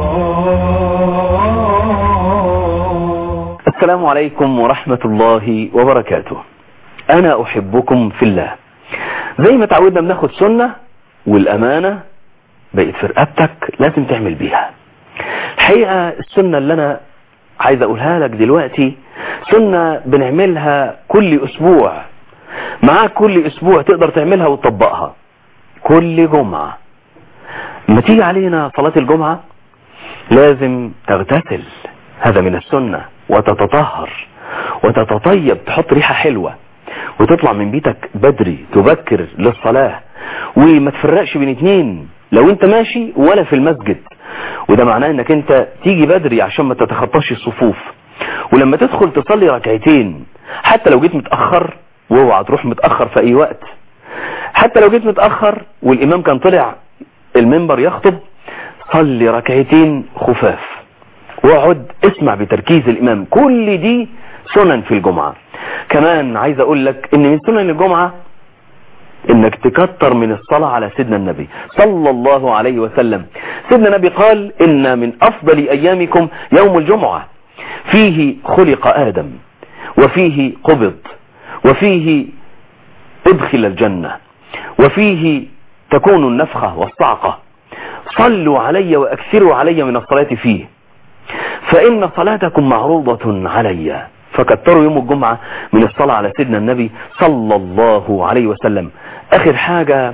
السلام عليكم ورحمة الله وبركاته أنا أحبكم في الله زي ما تعودنا بناخد سنة والأمانة بقت في رقبتك لازم تعمل بيها الحقيقة السنة اللي أنا عايز أقولها لك دلوقتي سنة بنعملها كل أسبوع معاك كل أسبوع تقدر تعملها وتطبقها كل جمعة لما تيجي علينا صلاة الجمعة لازم تغتسل هذا من السنة وتتطهر وتتطيب تحط ريحة حلوة وتطلع من بيتك بدري تبكر للصلاة وما تفرقش بين اتنين لو انت ماشي ولا في المسجد وده معناه انك انت تيجي بدري عشان ما تتخطاش الصفوف ولما تدخل تصلي ركعتين حتى لو جيت متأخر واوعى تروح متأخر في اي وقت حتى لو جيت متأخر والامام كان طلع المنبر يخطب صلي ركعتين خفاف واقعد اسمع بتركيز الامام كل دي سنن في الجمعة كمان عايز اقول لك ان من سنن الجمعة انك تكتر من الصلاة على سيدنا النبي صلى الله عليه وسلم سيدنا النبي قال ان من افضل ايامكم يوم الجمعة فيه خلق ادم وفيه قبض وفيه ادخل الجنة وفيه تكون النفخة والصعقة صلوا علي واكثروا علي من الصلاة فيه فإن صلاتكم معروضة علي فكتروا يوم الجمعة من الصلاة على سيدنا النبي صلى الله عليه وسلم آخر حاجة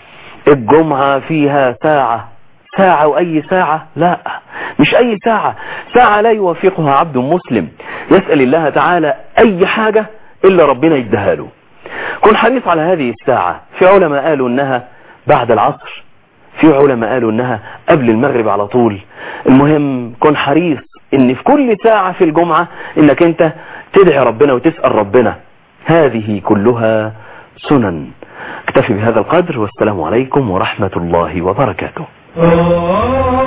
الجمعة فيها ساعة ساعة وأي ساعة لا مش أي ساعة ساعة لا يوافقها عبد مسلم يسأل الله تعالى أي حاجة إلا ربنا يديها له كن حريص على هذه الساعة في علماء قالوا إنها بعد العصر في علماء قالوا إنها قبل المغرب على طول المهم كن حريص ان في كل ساعة في الجمعة انك انت تدعي ربنا وتسأل ربنا هذه كلها سنن اكتفي بهذا القدر والسلام عليكم ورحمة الله وبركاته